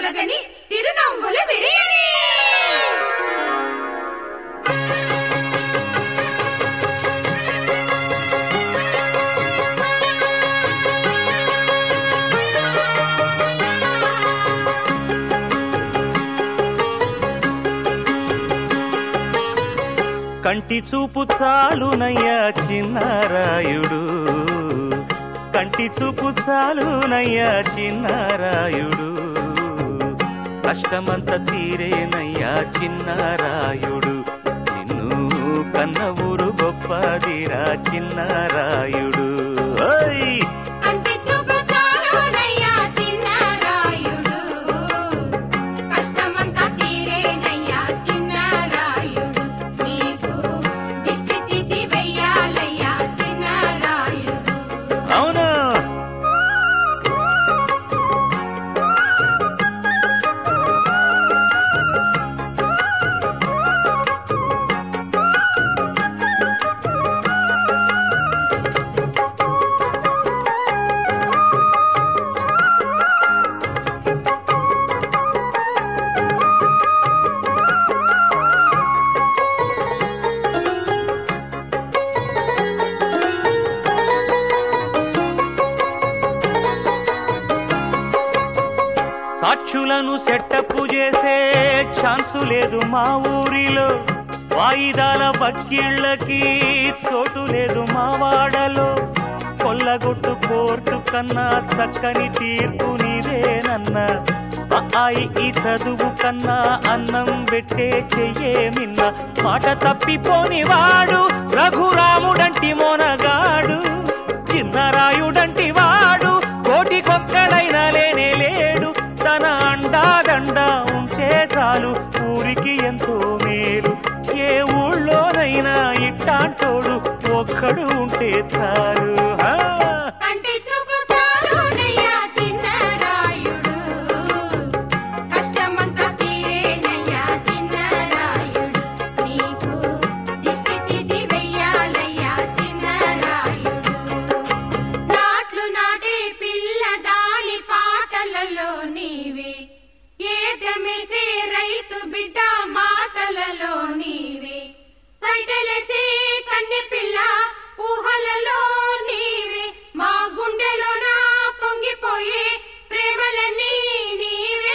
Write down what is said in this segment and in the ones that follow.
తరగని తిరునవ్వుల విరియని కంటి చూపు చాలునయ్యా చిన్నారాయుడు కంటి చూపు చాలునయ్యా చిన్నారాయుడు కష్టమంత తీరేనయ్యా చిన్నారాయుడు నిన్ను కన్న ఊరు గొప్పదిరా చిన్నారాయుడు ఓయ్! కంటి చూపు చాలునయ్యా చిన్నరాయుడు కష్టమంతా తీరేనయ్యా చిన్నరాయుడు నీకు దిష్టి తీసి వెయ్యాలయ్యా చిన్నరాయుడు అవును సాక్షులను సెట్టప్పు చేసే ఛాన్సు లేదు మా ఊరిలో వాయిదాల వకీళ్ళకి చోటు లేదు మా వాడలో కొల్లగొట్టు కోర్టు కన్నా చక్కని తీర్పు నీదేనన్నా అబ్బాయి ఈ చదువు కన్నా అన్నం పెట్టే చెయ్యే మిన్న మాట తప్పిపోని వాడు రఘురాముడంటి మోనగాడు చిన్నరాయుడంటి వాడు కోటికొక్కడైన లేనే లేడు తన అండాదండా ఉంటే చాలు ఊరికి ఎంతో మేలు ఏ ఊళ్ళోనైనా ఇట్టాంటోడు ఒక్కడు ఉంటే చాలు హా! కంటి చూపు చాలునయ్యా చిన్నరాయుడు కష్టమంతా తీరేనయ్యా చిన్నరాయుడు నీకు దిష్టి తీసి వెయ్యాలయ్యా చిన్నరాయుడు నాట్లు నాటే పిల్ల దాని పాటలలో నీవే ఏదమేసే రైతు బిడ్డ మాటలలో నీవే బయటలేసే కన్నె పిల్ల ఊహలలో నీవే మా గుండెలోన పొంగిపోయే ప్రేమలన్నీ నీవే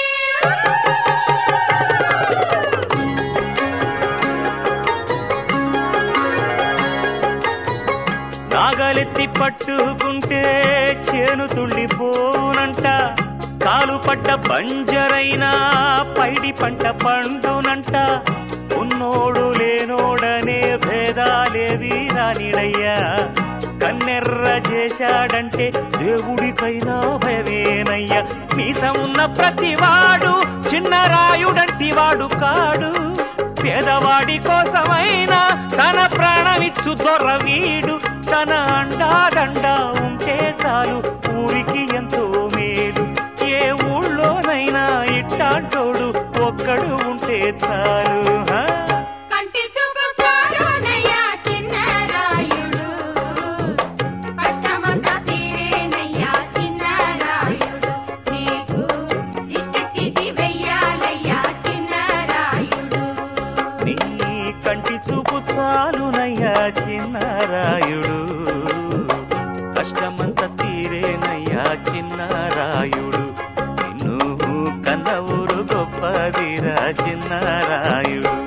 నాగలెత్తి పట్టుకుంటే చేను తుళ్ళిపోనంట కాలు పడ్డ బంజరైనా పైడి పంట పండునంట ఉన్నోడు లేనోడనే భేదాలేవి రానిడయ్యా కన్నెర్ర చేశాడంటే దేవుడికైనా భయమేనయ్యా మీసమున్న ప్రతివాడు చిన్నరాయుడంటి వాడు కాడు పేదవాడి కోసమైనా తన ప్రాణమిచ్చు దొర వీడు తన అండాదండా ఉంటే చాలు ఊరికి ఎంతో మేలు ఏ ఊళ్ళోనైనా ఇట్టాంటోడు ఒక్కడు ఉంటే చాలు హా? కంటి చూపు చాలునయ్యా చిన్నరాయుడు కష్టమంతా తీరేనయ్యా చిన్నరాయుడు నీకు దిష్టి తీసి వెయ్యాలయ్యా చిన్నరాయుడు నీ కంటి చూపు చాలునయ్యా చిన్నారాయుడు కష్టమంత తీరేనయ్యా చిన్నారాయుడు నిన్ను కన్న ఊరు గొప్పదిరా చిన్నారాయుడు